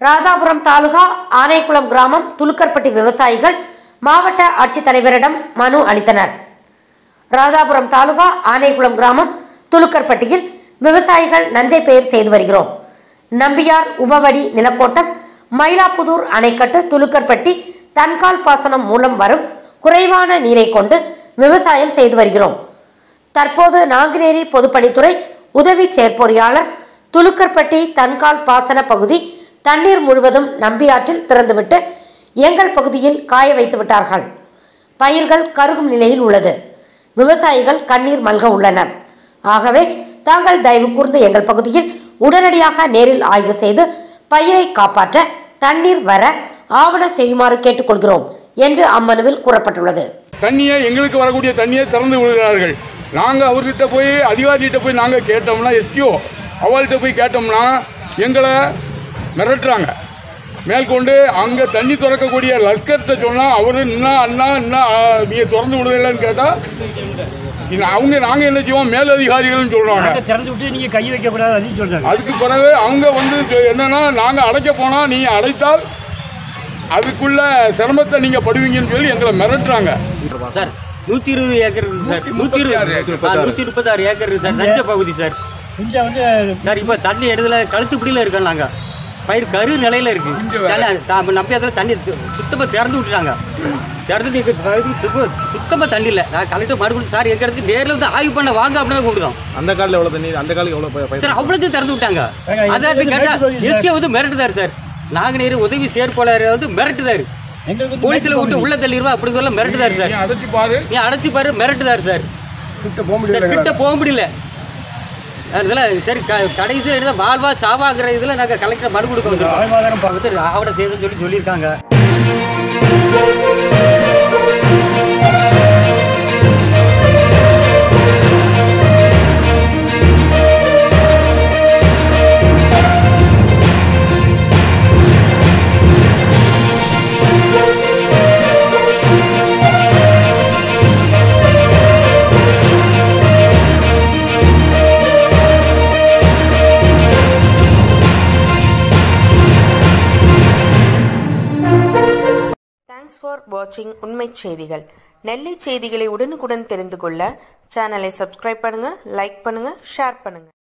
ராதாபுரம் தாலுகா ஆனைக்குளம் கிராமம் துலுக்கர்பட்டி விவசாயிகள் மாவட்ட ஆட்சித்தலைவரிடம் மனு அளித்தனர் ராதாபுரம் தாலுகா ஆனைக்குளம் கிராமம் துலுக்கர்பட்டியில் விவசாயிகள் நஞ்சை பயிர் செய்து வருகிறோம் நம்பியார் உபவடி நிலக்கோட்டம் மயிலாப்புதூர் அணைக்கட்டு துலுக்கர்பட்டி தன்கால் பாசனம் மூலம் வரும் குறைவான நீரை கொண்டு விவசாயம் செய்து வருகிறோம் தற்போது நாங்குநேரி பொதுப்பணித்துறை உதவி செயற்பொறியாளர் துலுக்கர்பட்டி தன்கால் பாசன பகுதி தண்ணீர் முழுவதும் நம்பியாற்றில் திறந்துவிட்டு எங்கள் பகுதியில் காய வைத்து விட்டார்கள் பயிர்கள் கருகும் நிலையில் உள்ளது விவசாயிகள் கண்ணீர் மல்க உள்ளனர் ஆகவே தாங்கள் தயவு கூர்ந்து எங்கள் பகுதியில் உடனடியாக நேரில் ஆய்வு செய்து பயிரை காப்பாற்ற தண்ணீர் வர ஆவண செய்யுமாறு கேட்டுக்கொள்கிறோம் என்று அம்மனுவில் கூறப்பட்டுள்ளது தண்ணியை எங்களுக்கு வரக்கூடிய தண்ணியை திறந்து விடுகிறார்கள் நாங்கள் அவர்கிட்ட போய் அதிகாரிகிட்ட போய் நாங்கள் கேட்டோம்னா எஸ்டிஓ அவள்கிட்ட போய் கேட்டோம்னா எங்களை மிரட்டுறாங்க மேற்கொண்டு அங்கே தண்ணி திறக்கக்கூடிய லஷ்கர்கிட்ட சொன்னால் அவர் இன்னும் அண்ணா இன்னும் நீங்கள் திறந்து விடுதலைன்னு கேட்டால் அவங்க நாங்கள் என்ன செய்வோம் மேலதிகாரிகள்னு சொல்கிறாங்க அதை திறந்து விட்டு நீங்க கை வைக்க கூடாது அப்படின்னு சொல்றாங்க அதுக்கு பிறகு அவங்க வந்து சொ- என்னன்னா நாங்கள் அடைக்க போனால் நீங்கள் அடைத்தால் அதுக்குள்ள சிரமத்தை நீங்கள் படுவீங்கன்னு சொல்லி எங்களை மிரட்டுறாங்க சார் நூத்தி இருபது ஏக்கர் இருக்கு சார் நூத்தி முப்பத்தாறு இருபது ஆ, நூத்தி முப்பத்தாறு ஏக்கர் இருக்கு சார் நஞ்ச பகுதி சார் இங்க வந்து சார் இப்போ தண்ணி இடத்துல கழுத்து பிடியில இருக்கோம் நாங்க பயிர் கரு நிலையில இருக்கு தண்ணி தா- நம்பியாத்துல தண்ணி து- சுத்தமா திறந்து விட்டுட்டாங்க திறந்து எங்க பகுதி சுத்தமா- சுத்தமா தண்ணி இல்லை நான் கலெக்டர் மறுபடியும் சார் எங்க இடத்துக்கு நேர்ல வந்து ஆய்வு பண்ண வாங்க அப்படின்னு கூப்பிடுவோம் அந்த காலில் எவ்வளோ தண்ணி அந்த காலுக்கு எவ்வளோ பய- பயிர் சார் அவ்வளோத்தையும் திறந்து விட்டாங்க ஏங்க, இது அதான் வந்து கேட்டா மேற்கு பகுதி சார். எஸ்ஏ வந்து மிரட்டுதாரு சார் நாங்குநேரி உதவி செயற்பாளர் வந்து மிரட்டுதாரு எங்களுக்கு வந்து போலீஸ்ல விட்டு உள்ள தள்ளிடுவா அப்படி சொல்ல மிரட்டுதாரு சார் நீ அடைச்சி பாரு நீ அடைச்சி பாரு மிரட்டுதாரு சார் சார் கிட்ட போக முடியல அதனால சரி க- கடைசியில் எடுத்த வாழ்வா சாவாங்கிற இதில் நாங்கள் கலெக்டர் மனு கொடுக்க வந்திருக்கோம் வாழ்வாதாரம் பார்த்து ஆவணம் செய்யுதுன்னு சொல்லி சொல்லியிருக்காங்க தேங்க்ஸ் ஃபார் வாட்சிங் உண்மை செய்திகள் நெல்லை செய்திகளை உடனுக்குடன் தெரிந்து கொள்ள சேனலை சப்ஸ்கிரைப் பண்ணுங்க லைக் பண்ணுங்க ஷேர் பண்ணுங்க